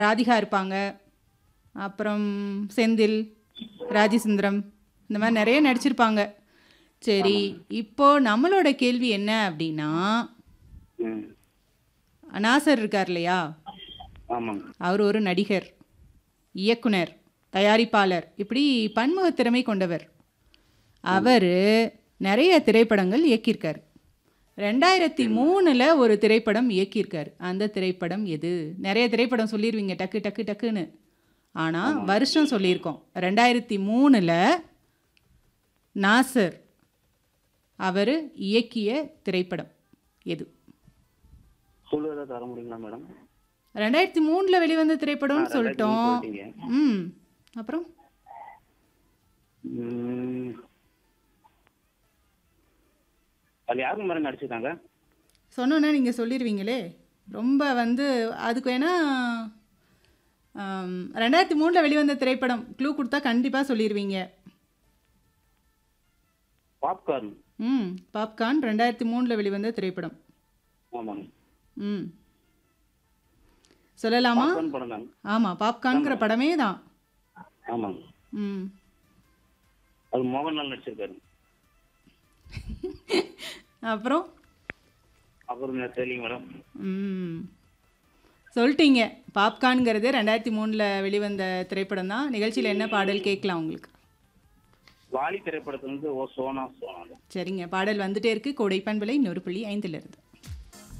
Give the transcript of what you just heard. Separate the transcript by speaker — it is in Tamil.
Speaker 1: ராதிகா இருப்பாங்க அப்புறம் செந்தில் ராஜசுந்தரம் இந்த மாதிரி நிறைய நடிச்சிருப்பாங்க சரி இப்போ நம்மளோட கேள்வி என்ன அப்படின்னா
Speaker 2: ம்
Speaker 1: நாசர் இருக்கார் இல்லையா
Speaker 2: ஆமாங்க
Speaker 1: அவர் ஒரு நடிகர் இயக்குனர் தயாரிப்பாளர் இப்படி பன்முக திறமை கொண்டவர் அவர் நிறைய திரைப்படங்கள் இயக்கியிருக்கார் ரெண்டாயிரத்தி மூணில் ஒரு திரைப்படம் இயக்கியிருக்கார் அந்த திரைப்படம் எது நிறைய திரைப்படம் சொல்லிடுவீங்க டக்கு டக்கு டக்குன்னு ஆனால் வருஷம் சொல்லியிருக்கோம் ரெண்டாயிரத்தி மூணில் நாசர் அவர் இயக்கிய திரைப்படம் எது
Speaker 2: குழு ஏதாவது தர முடியுங்களா மேடம்
Speaker 1: ரெண்டாயிரத்தி மூணில் வெளிவந்த திரைப்படம்னு
Speaker 2: ஆ,
Speaker 1: சொல்லிட்டோம்
Speaker 2: சொல்லிட்டீங்க.
Speaker 1: ம் அப்புறம்
Speaker 2: ம். அதுல யாருங்க மேடம் நடிச்சிருக்காங்க
Speaker 1: சொன்னோன்னா நீங்கள் சொல்லிடுவீங்களே ரொம்ப வந்து அதுக்கு வேணா ஆம், ரெண்டாயிரத்தி மூணில் வெளிவந்த திரைப்படம் க்ளூ கொடுத்தா கண்டிப்பாக சொல்லிடுவீங்க
Speaker 2: பாப்கார்ன்
Speaker 1: ம் பாப்கார்ன் ரெண்டாயிரத்தி மூணில் வெளிவந்த திரைப்படம்
Speaker 2: ஆமாங்க
Speaker 1: ம் சொல்லலாமா
Speaker 2: பாப்கார்ன் படம் தாங்க
Speaker 1: ஆமாம் பாப்கார்ன்கிற படமே தான்
Speaker 2: ஆமாங்க
Speaker 1: ம்
Speaker 2: அது மோகன்லால் நடிச்சிருக்காரு
Speaker 1: அப்புறம்
Speaker 2: அப்புறம் என்ன தெரியல மேடம்
Speaker 1: ம் சொல்லிட்டீங்க பாப்கார்ன்ங்கிறது ரெண்டாயிரத்தி மூணில் வெளிவந்த திரைப்படம் தான் நிகழ்ச்சியில் என்ன பாடல் கேட்கலாம் உங்களுக்கு
Speaker 2: வாலி திரைப்படத்துல இருந்து ஓ சோனா சோனா
Speaker 1: சரிங்க பாடல் வந்துட்டே இருக்கு கோடை பண்பலை இன்னொரு புள்ளி ஐந்துல இருந்து